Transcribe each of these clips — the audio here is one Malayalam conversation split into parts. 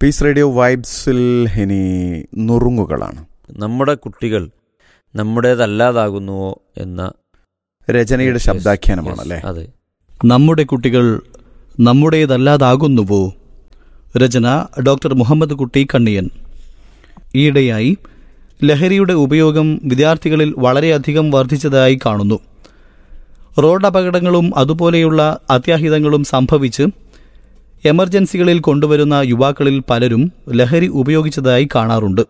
പീസ് റേഡിയോ വൈബ്സിൽ ഇനി നുറുങ്ങുകളാണ് നമ്മുടെ കുട്ടികൾ നമ്മുടേതല്ലാതാകുന്നുവോ എന്ന രചനയുടെ Yes, ശബ്ദാഖ്യാനമാണ് yes, അല്ലേ അതെ നമ്മുടെ കുട്ടികൾ നമ്മുടേതല്ലാതാകുന്നുവോ രചന ഡോക്ടർ മുഹമ്മദ് കുട്ടി കണ്ണിയൻ ഈയിടെയായി ലഹരിയുടെ ഉപയോഗം വിദ്യാർത്ഥികളിൽ വളരെയധികം വർദ്ധിച്ചതായി കാണുന്നു റോഡ് അപകടങ്ങളും അതുപോലെയുള്ള അത്യാഹിതങ്ങളും സംഭവിച്ച് എമർജൻസികളിൽ കൊണ്ടുവരുന്ന യുവാക്കളിൽ പലരും ലഹരി ഉപയോഗിച്ചതായി കാണാറുണ്ട്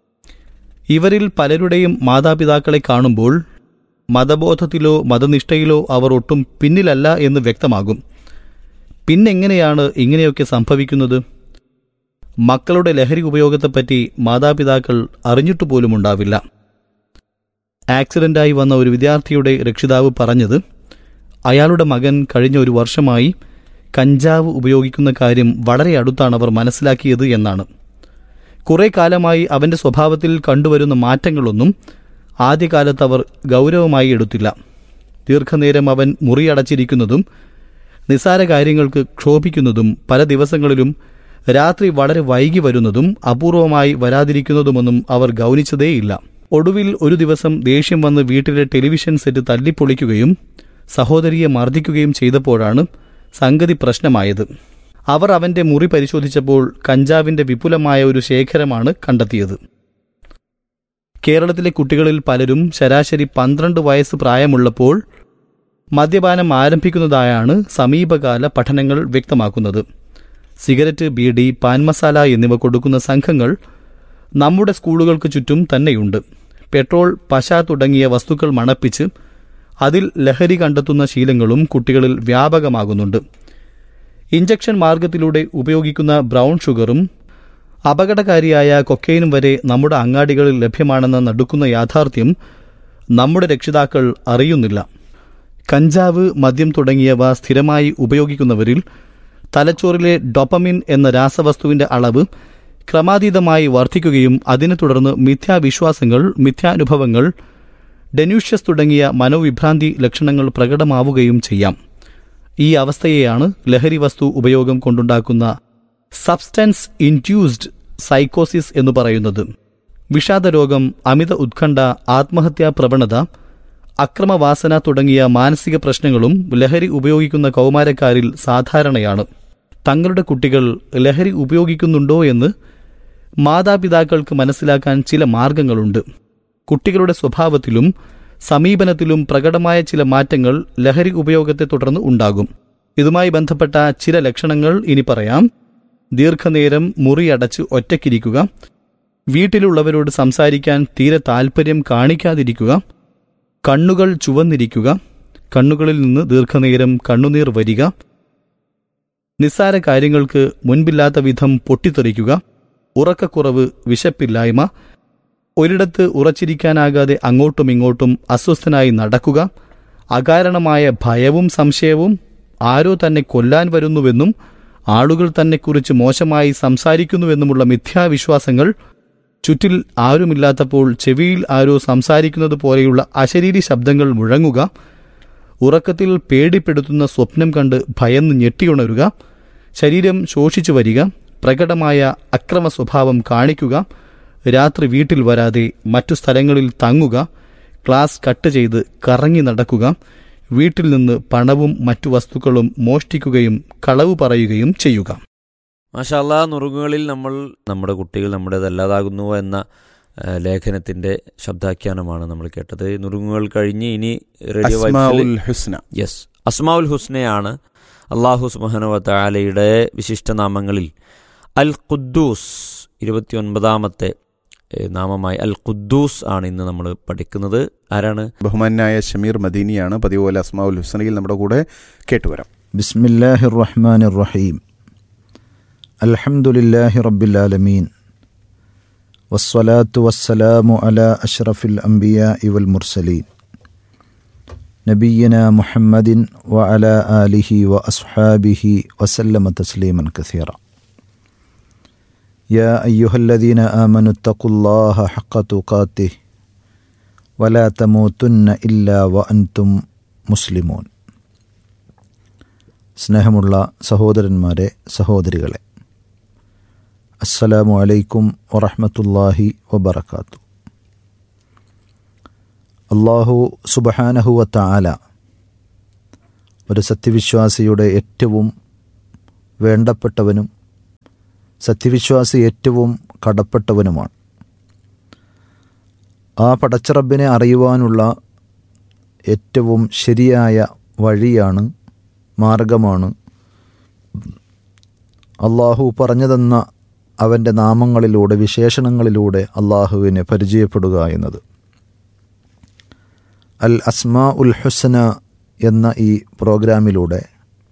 ഇവരിൽ പലരുടെയും മാതാപിതാക്കളെ കാണുമ്പോൾ മതബോധത്തിലോ മതനിഷ്ഠയിലോ അവർ ഒട്ടും പിന്നിലല്ല എന്ന് വ്യക്തമാകും പിന്നെങ്ങനെയാണ് ഇങ്ങനെയൊക്കെ സംഭവിക്കുന്നത് മക്കളുടെ ലഹരി ഉപയോഗത്തെപ്പറ്റി മാതാപിതാക്കൾ അറിഞ്ഞിട്ടു പോലുമുണ്ടാവില്ല ആക്സിഡന്റായി വന്ന ഒരു വിദ്യാർത്ഥിയുടെ രക്ഷിതാവ് പറഞ്ഞത് അയാളുടെ മകൻ കഴിഞ്ഞ ഒരു വർഷമായി കഞ്ചാവ് ഉപയോഗിക്കുന്ന കാര്യം വളരെ അടുത്താണ് അവർ മനസ്സിലാക്കിയത് എന്നാണ് കുറെ കാലമായി അവന്റെ സ്വഭാവത്തിൽ കണ്ടുവരുന്ന മാറ്റങ്ങളൊന്നും ആദ്യകാലത്ത് അവർ ഗൗരവമായി എടുത്തില്ല ദീർഘനേരം അവൻ മുറിയടച്ചിരിക്കുന്നതും നിസാര കാര്യങ്ങൾക്ക് ക്ഷോഭിക്കുന്നതും പല ദിവസങ്ങളിലും രാത്രി വളരെ വൈകി വരുന്നതും അപൂർവമായി വരാതിരിക്കുന്നതുമൊന്നും അവർ ഗൗനിച്ചതേയില്ല ഒടുവിൽ ഒരു ദിവസം ദേഷ്യം വന്ന് വീട്ടിലെ ടെലിവിഷൻ സെറ്റ് തല്ലിപ്പൊളിക്കുകയും സഹോദരിയെ മർദ്ദിക്കുകയും ചെയ്തപ്പോഴാണ് സംഗതി പ്രശ്നമായത് അവർ അവന്റെ മുറി പരിശോധിച്ചപ്പോൾ കഞ്ചാവിന്റെ വിപുലമായ ഒരു ശേഖരമാണ് കണ്ടെത്തിയത് കേരളത്തിലെ കുട്ടികളിൽ പലരും ശരാശരി പന്ത്രണ്ട് വയസ്സ് പ്രായമുള്ളപ്പോൾ മദ്യപാനം ആരംഭിക്കുന്നതായാണ് സമീപകാല പഠനങ്ങൾ വ്യക്തമാക്കുന്നത് സിഗരറ്റ് ബീഡി പാൻ മസാല എന്നിവ കൊടുക്കുന്ന സംഘങ്ങൾ നമ്മുടെ സ്കൂളുകൾക്ക് ചുറ്റും തന്നെയുണ്ട് പെട്രോൾ പശ തുടങ്ങിയ വസ്തുക്കൾ മണപ്പിച്ച് അതിൽ ലഹരി കണ്ടെത്തുന്ന ശീലങ്ങളും കുട്ടികളിൽ വ്യാപകമാകുന്നുണ്ട് ഇഞ്ചക്ഷൻ മാർഗത്തിലൂടെ ഉപയോഗിക്കുന്ന ബ്രൗൺ ഷുഗറും അപകടകാരിയായ കൊക്കൈനും വരെ നമ്മുടെ അങ്ങാടികളിൽ ലഭ്യമാണെന്ന നടുക്കുന്ന യാഥാർത്ഥ്യം നമ്മുടെ രക്ഷിതാക്കൾ അറിയുന്നില്ല കഞ്ചാവ് മദ്യം തുടങ്ങിയവ സ്ഥിരമായി ഉപയോഗിക്കുന്നവരിൽ തലച്ചോറിലെ ഡൊപ്പമിൻ എന്ന രാസവസ്തുവിന്റെ അളവ് ക്രമാതീതമായി വർദ്ധിക്കുകയും അതിനെ തുടർന്ന് മിഥ്യാവിശ്വാസങ്ങൾ മിഥ്യാനുഭവങ്ങൾ ഡെന്യൂഷ്യസ് തുടങ്ങിയ മനോവിഭ്രാന്തി ലക്ഷണങ്ങൾ പ്രകടമാവുകയും ചെയ്യാം ഈ അവസ്ഥയെയാണ് ലഹരി വസ്തു ഉപയോഗം കൊണ്ടുണ്ടാക്കുന്ന സബ്സ്റ്റൻസ് ഇൻഡ്യൂസ്ഡ് സൈക്കോസിസ് എന്ന് പറയുന്നത് വിഷാദരോഗം അമിത ഉത്കണ്ഠ ആത്മഹത്യാ പ്രവണത അക്രമവാസന തുടങ്ങിയ മാനസിക പ്രശ്നങ്ങളും ലഹരി ഉപയോഗിക്കുന്ന കൗമാരക്കാരിൽ സാധാരണയാണ് തങ്ങളുടെ കുട്ടികൾ ലഹരി ഉപയോഗിക്കുന്നുണ്ടോ എന്ന് മാതാപിതാക്കൾക്ക് മനസ്സിലാക്കാൻ ചില മാർഗങ്ങളുണ്ട് കുട്ടികളുടെ സ്വഭാവത്തിലും സമീപനത്തിലും പ്രകടമായ ചില മാറ്റങ്ങൾ ലഹരി ഉപയോഗത്തെ തുടർന്ന് ഉണ്ടാകും ഇതുമായി ബന്ധപ്പെട്ട ചില ലക്ഷണങ്ങൾ ഇനി പറയാം ദീർഘനേരം മുറിയടച്ച് ഒറ്റയ്ക്കിരിക്കുക വീട്ടിലുള്ളവരോട് സംസാരിക്കാൻ തീരെ താൽപ്പര്യം കാണിക്കാതിരിക്കുക കണ്ണുകൾ ചുവന്നിരിക്കുക കണ്ണുകളിൽ നിന്ന് ദീർഘനേരം കണ്ണുനീർ വരിക നിസ്സാര കാര്യങ്ങൾക്ക് മുൻപില്ലാത്ത വിധം പൊട്ടിത്തെറിക്കുക ഉറക്കക്കുറവ് വിശപ്പില്ലായ്മ ഒരിടത്ത് ഉറച്ചിരിക്കാനാകാതെ അങ്ങോട്ടും ഇങ്ങോട്ടും അസ്വസ്ഥനായി നടക്കുക അകാരണമായ ഭയവും സംശയവും ആരോ തന്നെ കൊല്ലാൻ വരുന്നുവെന്നും ആളുകൾ തന്നെക്കുറിച്ച് മോശമായി സംസാരിക്കുന്നുവെന്നുമുള്ള മിഥ്യാവിശ്വാസങ്ങൾ ചുറ്റിൽ ആരുമില്ലാത്തപ്പോൾ ചെവിയിൽ ആരോ സംസാരിക്കുന്നത് പോലെയുള്ള അശരീരി ശബ്ദങ്ങൾ മുഴങ്ങുക ഉറക്കത്തിൽ പേടിപ്പെടുത്തുന്ന സ്വപ്നം കണ്ട് ഭയന്ന് ഞെട്ടിയുണരുക ശരീരം ശോഷിച്ചു വരിക പ്രകടമായ അക്രമ സ്വഭാവം കാണിക്കുക രാത്രി വീട്ടിൽ വരാതെ മറ്റു സ്ഥലങ്ങളിൽ തങ്ങുക ക്ലാസ് കട്ട് ചെയ്ത് കറങ്ങി നടക്കുക വീട്ടിൽ നിന്ന് പണവും മറ്റു വസ്തുക്കളും മോഷ്ടിക്കുകയും കളവ് പറയുകയും ചെയ്യുക മാഷാല്ലാ നുറുങ്ങുകളിൽ നമ്മൾ നമ്മുടെ കുട്ടികൾ നമ്മുടേതല്ലാതാകുന്നുവോ എന്ന ആ, ലേഖനത്തിന്റെ ശബ്ദാഖ്യാനമാണ് നമ്മൾ കേട്ടത് നുറുങ്ങുകൾ കഴിഞ്ഞ് ഇനി റേഡിയോ വൈബ്സിൽ അസ്മാഉൽ ഹുസ്ന യെസ് അസ്മാഉൽ ഹുസ്നയാണ് അള്ളാഹു സുബാനുവ താലയുടെ വിശിഷ്ടനാമങ്ങളിൽ അൽ ഖുദ്ദൂസ് ഇരുപത്തിയൊൻപതാമത്തെ ഏ, നാമമായി അൽ ഖുദ്ദൂസ് ആണ് ഇന്ന് നമ്മൾ പഠിക്കുന്നത് ആരാണ് ബഹുമാനായ ഷമീർ മദീനിയാണ് പതിവ് പോലെ അസ്മാഉൽ ഹുസ്നയിൽ നമ്മുടെ കൂടെ കേട്ടുവരാം بسم الله الرحمن الرحيم الحمد لله رب العالمين والصلاة والسلام على أشرف الأنبياء والمرسلين نبينا محمد وعلى آله وأصحابه وسلم تسليما كثيرا يا أيها الذين آمنوا اتقوا الله حق تقاته ولا تموتن إلا وأنتم مسلمون സ്നേഹമുള്ള സഹോദരന്മാരെ സഹോദരികളെ അസ്സലാമു അലൈക്കും വറഹ്മത്തുള്ളാഹി വബറകാത്തു അള്ളാഹു സുബഹാനഹുവ തആല ഒരു സത്യവിശ്വാസിയുടെ ഏറ്റവും വേണ്ടപ്പെട്ടവനും സത്യവിശ്വാസി ഏറ്റവും കടപ്പെട്ടവനുമാണ് ആ പടച്ചറബിനെ അറിയുവാനുള്ള ഏറ്റവും ശരിയായ വഴിയാണ് മാർഗമാണ് അള്ളാഹു പറഞ്ഞു തന്ന അവൻ്റെ നാമങ്ങളിലൂടെ വിശേഷണങ്ങളിലൂടെ അള്ളാഹുവിനെ പരിചയപ്പെടുക എന്നത് അൽ അസ്മാ ഉൽ ഹുസ്ന എന്ന ഈ പ്രോഗ്രാമിലൂടെ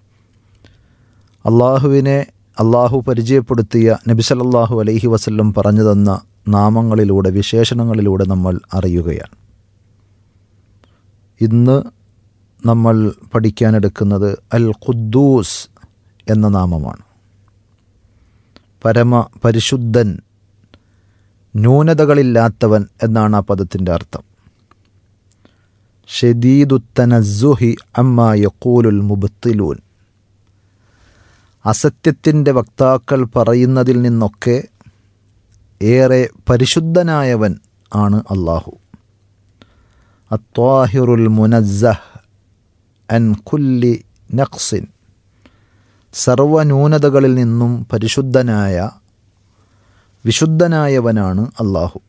അള്ളാഹുവിനെ അള്ളാഹു പരിചയപ്പെടുത്തിയ നബി സല്ലല്ലാഹു അലൈഹി വസല്ലം പറഞ്ഞു തന്ന നാമങ്ങളിലൂടെ വിശേഷണങ്ങളിലൂടെ നമ്മൾ അറിയുകയാണ് ഇന്ന് നമ്മൾ പഠിക്കാനെടുക്കുന്നത് അൽ ഖുദ്ദൂസ് എന്ന നാമമാണ് പരമ പരിശുദ്ധൻ ന്യൂനതകളില്ലാത്തവൻ എന്നാണ് ആ പദത്തിൻ്റെ അർത്ഥം ഷെദീദുത്തനസുഹി അമ്മ യക്കൂലുൽ മുബത്തിലൂൻ അസത്യത്തിൻ്റെ വക്താക്കൾ പറയുന്നതിൽ നിന്നൊക്കെ ഏറെ പരിശുദ്ധനായവൻ ആണ് അള്ളാഹു അത്വാഹിറുൽ മുനസ്സഹ് അൻ കുല്ലി നഖ്സിൻ സർവന്യൂനതകളിൽ നിന്നും പരിശുദ്ധനായ വിശുദ്ധനായവനാണ് അള്ളാഹു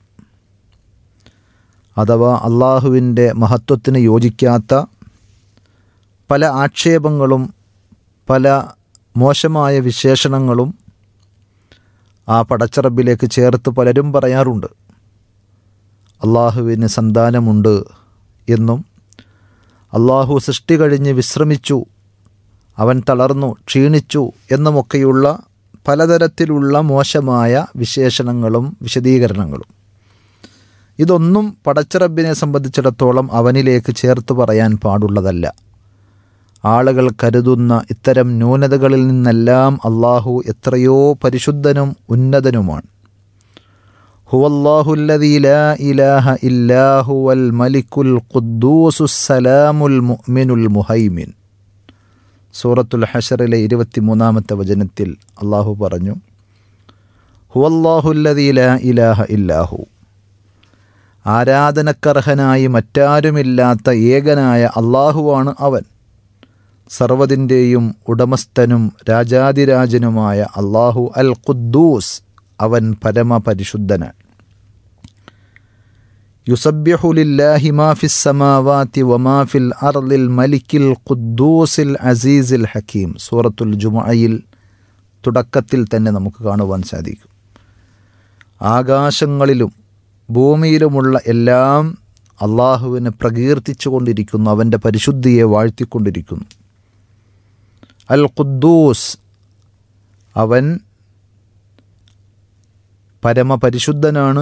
അഥവാ അള്ളാഹുവിൻ്റെ മഹത്വത്തിന് യോജിക്കാത്ത പല ആക്ഷേപങ്ങളും പല മോശമായ വിശേഷണങ്ങളും ആ പടച്ചറബിലേക്ക് ചേർത്ത് പലരും പറയാറുണ്ട് അള്ളാഹുവിന് സന്താനമുണ്ട് എന്നും അള്ളാഹു സൃഷ്ടി കഴിഞ്ഞ് വിശ്രമിച്ചു അവൻ തളർന്നു ക്ഷീണിച്ചു എന്നുമൊക്കെയുള്ള പലതരത്തിലുള്ള മോശമായ വിശേഷണങ്ങളും വിശദീകരണങ്ങളും ഇതൊന്നും പടച്ചിറബിനെ സംബന്ധിച്ചിടത്തോളം അവനിലേക്ക് ചേർത്ത് പറയാൻ പാടുള്ളതല്ല ആളുകൾ കരുതുന്ന ഇത്തരം ന്യൂനതകളിൽ നിന്നെല്ലാം അള്ളാഹു എത്രയോ പരിശുദ്ധനും ഉന്നതനുമാണ് ഹുവല്ലാഹുല്ലദീ ലാ ഇലാഹ ഇല്ലാഹുവൽ മലിക്കുൽ ഖുദ്ദൂസുസ്സലാമുൽ മുഅ്മിനുൽ മുഹൈമിൻ സൂറത്തുൽ ഹഷറിലെ ഇരുപത്തിമൂന്നാമത്തെ വചനത്തിൽ അള്ളാഹു പറഞ്ഞു ഹുവല്ലാഹുല്ലദീ ലാ ഇലാഹ ഇല്ലാഹു ആരാധനക്കർഹനായി മറ്റാരുമില്ലാത്ത ഏകനായ അള്ളാഹുവാണ് അവൻ സർവതിൻ്റെയും ഉടമസ്ഥനും രാജാതിരാജനുമായ അള്ളാഹു അൽ ഖുദ്ദൂസ് അവൻ പരമപരിശുദ്ധനാണ് യുസബ്യഹുലില്ലാഹി മാഫിസ് സമാവാത്തി വമാഫിൽ അർലിൽ മലിക്കിൽ ഖുദ്ദൂസിൽ അസീസിൽ ഹക്കീം സൂറത്തുൽ ജുമയിൽ തുടക്കത്തിൽ തന്നെ നമുക്ക് കാണുവാൻ സാധിക്കും ആകാശങ്ങളിലും ഭൂമിയിലുമുള്ള എല്ലാം അള്ളാഹുവിനെ പ്രകീർത്തിച്ചു കൊണ്ടിരിക്കുന്നു അവൻ്റെ പരിശുദ്ധിയെ വാഴ്ത്തിക്കൊണ്ടിരിക്കുന്നു അൽ ഖുദ്ദൂസ് അവൻ പരമപരിശുദ്ധനാണ്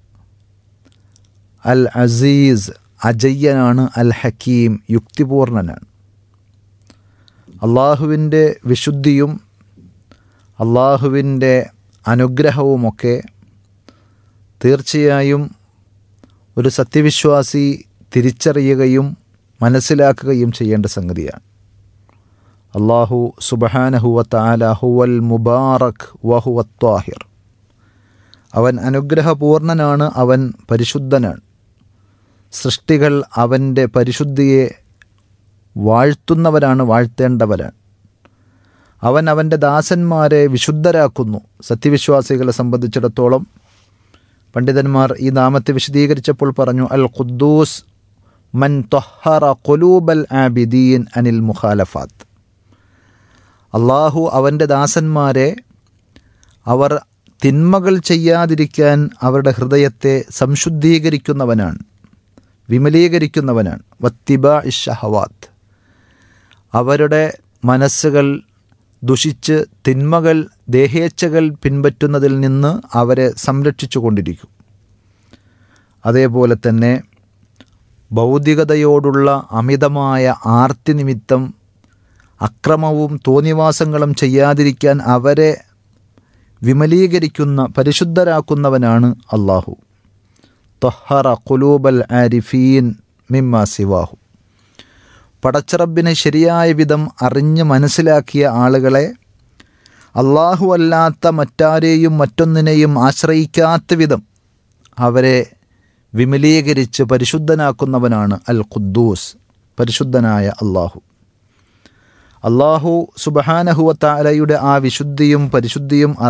അൽ അസീസ് അജയ്യനാണ് അൽ ഹക്കീം യുക്തിപൂർണനാണ് അള്ളാഹുവിൻ്റെ വിശുദ്ധിയും അള്ളാഹുവിൻ്റെ അനുഗ്രഹവുമൊക്കെ തീർച്ചയായും ഒരു സത്യവിശ്വാസി തിരിച്ചറിയുകയും മനസ്സിലാക്കുകയും ചെയ്യേണ്ട സംഗതിയാണ് അള്ളാഹു സുബഹാനഹുവ താല ഹുവൽ മുബാറക് വഹുവ ത്വാഹിർ അവൻ അനുഗ്രഹപൂർണനാണ് അവൻ പരിശുദ്ധനാണ് സൃഷ്ടികൾ അവൻ്റെ പരിശുദ്ധിയെ വാഴ്ത്തുന്നവരാണ് വാഴ്ത്തേണ്ടവരാണ് അവൻ അവൻ്റെ ദാസന്മാരെ വിശുദ്ധരാക്കുന്നു സത്യവിശ്വാസികളെ സംബന്ധിച്ചിടത്തോളം പണ്ഡിതന്മാർ ഈ നാമത്തെ വിശദീകരിച്ചപ്പോൾ പറഞ്ഞു അൽ ഖുദ്ദൂസ് മൻ തൊഹറ കൊലൂബൽ ആബിദീൻ അനിൽ മുഖാലഫാത്ത് അള്ളാഹു അവൻ്റെ ദാസന്മാരെ അവർ തിന്മകൾ ചെയ്യാതിരിക്കാൻ അവരുടെ ഹൃദയത്തെ സംശുദ്ധീകരിക്കുന്നവനാണ് വിമലീകരിക്കുന്നവനാണ് വത്തിബ ഇഷഹവാത്ത് അവരുടെ മനസ്സുകൾ ദുഷിച്ച് തിന്മകൾ ദേഹേച്ഛകൾ പിൻപറ്റുന്നതിൽ നിന്ന് അവരെ സംരക്ഷിച്ചു കൊണ്ടിരിക്കും അതേപോലെ തന്നെ ഭൗതികതയോടുള്ള അമിതമായ ആർത്തി നിമിത്തം അക്രമവും തോന്നിവാസങ്ങളും ചെയ്യാതിരിക്കാൻ അവരെ വിമലീകരിക്കുന്ന പരിശുദ്ധരാക്കുന്നവനാണ് അള്ളാഹു തൊഹറ കുലൂബൽ ആരിഫീൻ മിമ്മ സിവാഹു പടച്ചറബിനെ ശരിയായ വിധം അറിഞ്ഞ് മനസ്സിലാക്കിയ ആളുകളെ അള്ളാഹു അല്ലാത്ത മറ്റാരെയും മറ്റൊന്നിനെയും ആശ്രയിക്കാത്ത വിധം അവരെ വിമലീകരിച്ച് പരിശുദ്ധനാക്കുന്നവനാണ് അൽ ഖുദ്ദൂസ് പരിശുദ്ധനായ അള്ളാഹു അള്ളാഹു സുബഹാനഹുവത്ത അലയുടെ ആ വിശുദ്ധിയും പരിശുദ്ധിയും